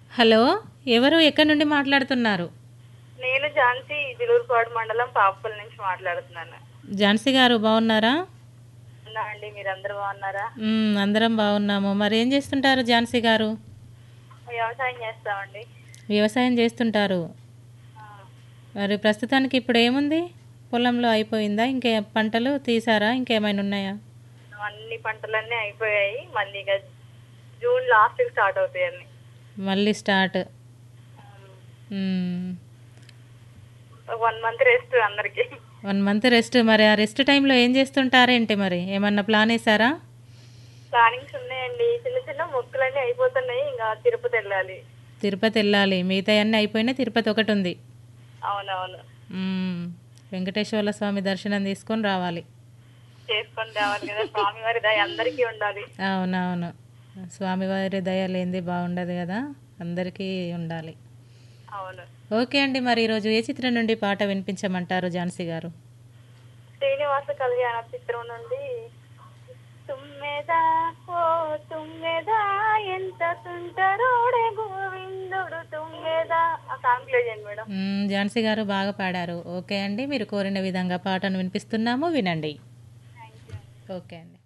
Hello ఎవరు ఎక్కడి నుండి మాట్లాడుతున్నారు నేను ఝాన్సీ జిలూరుపాడు మండలం పాపపల్లి నుంచి మాట్లాడుతున్నాను ఝాన్సీ గారు బాగున్నారా ఉన్నా అండి మీరందరూ బాగున్నారా మ్మ్, అందరం బాగున్నాము మరి ఏం చేస్తుంటారు ఝాన్సీ గారు వ్యవసాయం చేస్తామండి వ్యవసాయం చేస్తుంటారు ఆ, మరి ప్రస్తుతానికి ఇప్పుడు ఏముంది పొలంలో అయిపోయిందా ఇంకే పంటలు తీసారా ఇంకేమైనా ఉన్నాయా అన్ని పంటలన్నీ అయిపోయాయి మళ్ళీ ఇక జూన్ లాస్ట్ స్టార్ట్ అవుతాయి అన్ని మళ్ళీ స్టార్ట్ వన్ మంత్ రెస్ట్ అందరికి వన్ మంత్ రెస్ట్ మరి ఆ రెస్ట్ టైంలో ఏం చేస్తుంటారేంటి మరి ఏమన్నా ప్లాన్ వేసారా ప్లానింగ్స్ ఉన్నాయండి చిన్న చిన్న మొక్కులన్నీ అయిపోతున్నాయి ఇంకా తిరుపతి వెళ్ళాలి తిరుపతి వెళ్ళాలి మిగతా అన్నీ అయిపోయినా తిరుపతి ఒకటి ఉంది అవునవును మ్మ్. వెంకటేశ్వర్ల స్వామి దర్శనం తీసుకొని రావాలి చేసుకొని రావాలి కదా స్వామివారి దయ అందరికీ ఉండాలి అవునవును స్వామివారి దయ లేనిది బాగుండదు కదా అందరికీ ఉండాలి అవును ఓకే అండి మరి ఈరోజు ఏ చిత్రం నుండి పాట వినిపించమంటారు ఝాన్సీ గారు శ్రీనివాస కళ్యాణ చిత్రం నుండి తుమ్మెదా ఓ తుమ్మెదా ఎంత సుందరుడే గోవిందుడు తుమ్మెదా ఆ సాంగ్ ప్లే చేయండి మేడం మ్మ్, ఝాన్సీ గారు బాగా పాడారు ఓకే అండి మీరు కోరిన విధంగా పాటను వినిపిస్తున్నాము వినండి ఓకే అండి